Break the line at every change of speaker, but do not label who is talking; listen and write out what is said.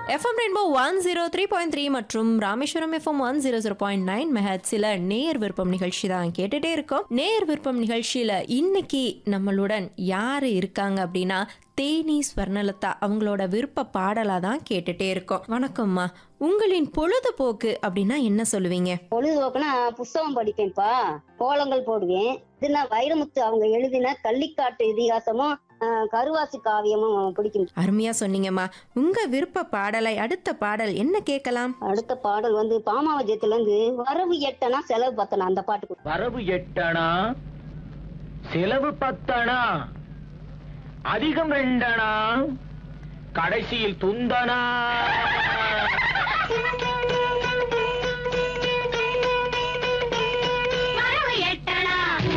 FM rainbow one zero three point three மற்றும் Rameswaram F M one zero zero point nine மெஹட்ஸில் நேர் விருப்பம் நிகழ்ச்சி தான் கேட்டுட்டே இருக்கோம் நேர் விருப்பம் நிகழ்ச்சியில் இன்னைக்கு நம்மளுடன் யார் இருக்காங்க அப்படின்னா தேனி ஸ்வர்ணலதா அவங்களோட விருப்ப பாடலாக தான் கேட்டுட்டே இருக்கோம் வணக்கம்மா உங்களின் பொழுதுபோக்கு அப்படின்னா என்ன சொல்லுவீங்க
பொழுதுபோக்குனா புஸ்தகம் படிப்பேன்ப்பா கோலங்கள் போடுவேன் இதுனா வைரமுத்து அவங்க எழுதின கள்ளிக்காட்டு இதிகாசமும் ஆஹ், கருவாசி காவியமும் பிடிக்கும்
அருமையா சொன்னீங்கம்மா உங்க விருப்ப பாடலை அடுத்த பாடல் என்ன கேட்கலாம்
அடுத்த பாடல் வந்து பாமாவஜயத்துல இருந்து வரவு எட்டனா செலவு பத்தனா அந்த பாட்டு கொடு.
வரவு எட்டணா செலவு பத்தணா அதிகம் ரெண்டணா கடைசியில் துந்தனா